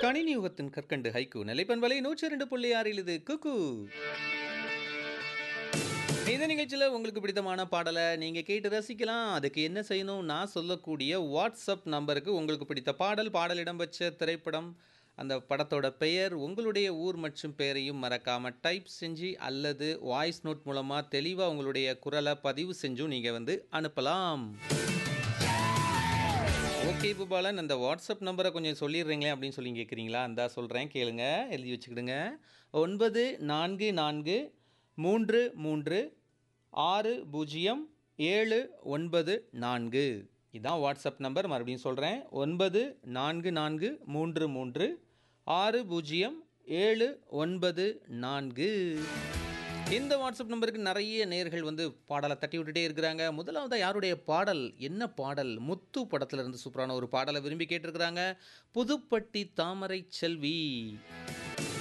கணினி யுகத்தின் கற்கண்டு ஹைக்கு நிலைப்பண்பலை நூற்றி ரெண்டு புள்ளி ஆறில் இது குக்கு இந்த நிகழ்ச்சியில் உங்களுக்கு பிடித்தமான பாடலை நீங்கள் கேட்டு ரசிக்கலாம் அதுக்கு என்ன செய்யணும் நான் சொல்லக்கூடிய வாட்ஸ்அப் நம்பருக்கு உங்களுக்கு பிடித்த பாடல் பாடல் இடம்பெற்ற திரைப்படம் அந்த படத்தோட பெயர் உங்களுடைய ஊர் மற்றும் பெயரையும் மறக்காமல் டைப் செஞ்சு அல்லது வாய்ஸ் நோட் மூலமாக தெளிவாக உங்களுடைய குரலை பதிவு செஞ்சும் நீங்கள் வந்து அனுப்பலாம் ஓகே பூபாலன் அந்த வாட்ஸ்அப் நம்பரை கொஞ்சம் சொல்லிடுறீங்களே அப்படின்னு சொல்லி கேட்குறீங்களா அந்த சொல்கிறேன் கேளுங்க எழுதி வச்சுக்கிடுங்க ஒன்பது நான்கு நான்கு மூன்று மூன்று ஆறு பூஜ்ஜியம் ஏழு ஒன்பது நான்கு இதான் வாட்ஸ்அப் நம்பர் மறுபடியும் சொல்கிறேன் ஒன்பது நான்கு நான்கு மூன்று மூன்று ஆறு பூஜ்ஜியம் ஏழு ஒன்பது நான்கு இந்த வாட்ஸ்அப் நம்பருக்கு நிறைய நேர்கள் வந்து பாடலை தட்டி விட்டுட்டே இருக்கிறாங்க முதலாவது யாருடைய பாடல் என்ன பாடல் முத்து படத்துல இருந்து சூப்பரான ஒரு பாடலை விரும்பி கேட்டிருக்கிறாங்க புதுப்பட்டி தாமரை செல்வி